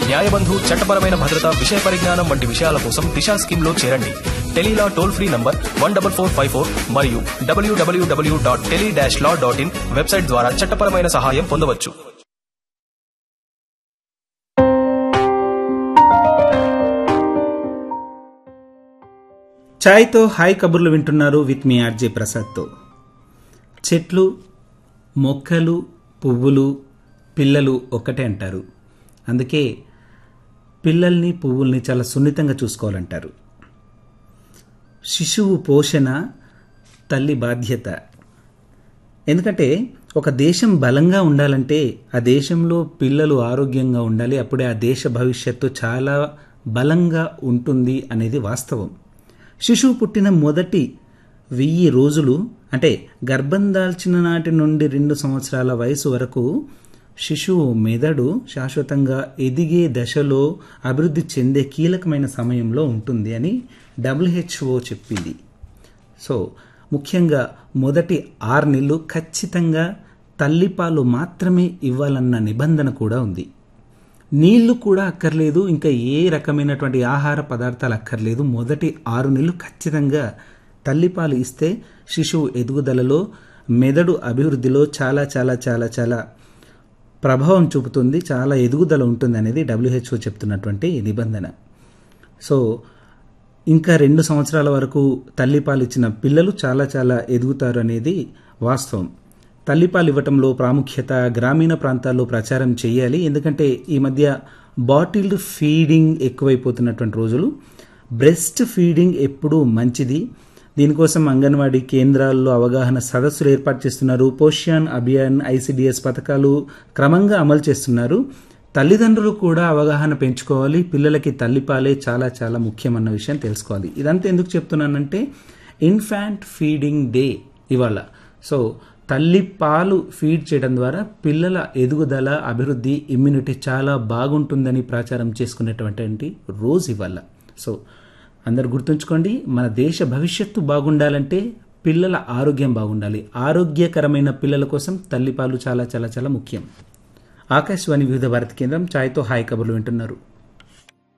న్యాయబంధు చట్టపరమైన భద్రత విషయ పరిజ్ఞానం వంటి విషయాల కోసం దిశా స్కీమ్ లో చేరండి telelaw toll free number one double four five four మరియు WWW dot tele dash law dot in website ద్వారా చట్టపరమైన సహాయం పొందవచ్చు ఛాయ్తో హాయ్ కబుర్లు వింటున్నారు విత్ మీ ఆర్జే ప్రసాద్తో చెట్లు మొక్కలు పువ్వులు పిల్లలు ఒక్కటే అంటారు అందుకే పిల్లల్ని పువ్వుల్ని చాలా సున్నితంగా చూసుకోవాలంటారు శిశువు పోషణ తల్లి బాధ్యత ఎందుకంటే ఒక దేశం బలంగా ఉండాలంటే ఆ దేశంలో పిల్లలు ఆరోగ్యంగా ఉండాలి అప్పుడే ఆ దేశ భవిష్యత్తు చాలా బలంగా ఉంటుంది అనేది వాస్తవం శిశువు పుట్టిన మొదటి వెయ్యి రోజులు అంటే గర్భం దాల్చిన నాటి నుండి రెండు సంవత్సరాల వయసు వరకు శిశువు మెదడు శాశ్వతంగా ఎదిగే దశలో అభివృద్ధి చెందే కీలకమైన సమయంలో ఉంటుంది అని డబ్ల్యూహెచ్ఓ చెప్పింది సో ముఖ్యంగా మొదటి ఆరు నెలలు ఖచ్చితంగా తల్లిపాలు మాత్రమే ఇవ్వాలన్న నిబంధన కూడా ఉంది నీళ్లు కూడా అక్కర్లేదు ఇంకా ఏ రకమైనటువంటి ఆహార పదార్థాలు అక్కర్లేదు మొదటి ఆరు నెలలు ఖచ్చితంగా తల్లిపాలు ఇస్తే శిశువు ఎదుగుదలలో మెదడు అభివృద్ధిలో చాలా చాలా చాలా చాలా ప్రభావం చూపుతుంది చాలా ఎదుగుదల ఉంటుంది అనేది డబ్ల్యూహెచ్ఓ చెప్తున్నటువంటి నిబంధన సో ఇంకా రెండు సంవత్సరాల వరకు తల్లిపాలు ఇచ్చిన పిల్లలు చాలా చాలా ఎదుగుతారు అనేది వాస్తవం తల్లిపాలు ఇవ్వటంలో ప్రాముఖ్యత గ్రామీణ ప్రాంతాల్లో ప్రచారం చేయాలి ఎందుకంటే ఈ మధ్య బాటిల్డ్ ఫీడింగ్ ఎక్కువైపోతున్నటువంటి రోజులు బ్రెస్ట్ ఫీడింగ్ ఎప్పుడూ మంచిది దీనికోసం అంగన్వాడీ కేంద్రాల్లో అవగాహన సదస్సులు ఏర్పాటు చేస్తున్నారు పోషాన్ అభియాన్ ఐసిడిఎస్ పథకాలు క్రమంగా అమలు చేస్తున్నారు తల్లిదండ్రులు కూడా అవగాహన పెంచుకోవాలి పిల్లలకి తల్లిపాలే చాలా చాలా ముఖ్యమన్న విషయం తెలుసుకోవాలి ఇదంతా ఎందుకు చెప్తున్నానంటే ఇన్ఫాంట్ ఫీడింగ్ డే ఇవాళ సో తల్లి పాలు ఫీడ్ చేయడం ద్వారా పిల్లల ఎదుగుదల అభివృద్ధి ఇమ్యూనిటీ చాలా బాగుంటుందని ప్రచారం చేసుకునేటువంటి రోజు ఇవాళ సో అందరు గుర్తుంచుకోండి మన దేశ భవిష్యత్తు బాగుండాలంటే పిల్లల ఆరోగ్యం బాగుండాలి ఆరోగ్యకరమైన పిల్లల కోసం తల్లిపాలు చాలా చాలా చాలా ముఖ్యం ఆకాశవాణి వివిధ భారతి కేంద్రం ఛాయ్తో హాయ్ కబుర్లు వింటున్నారు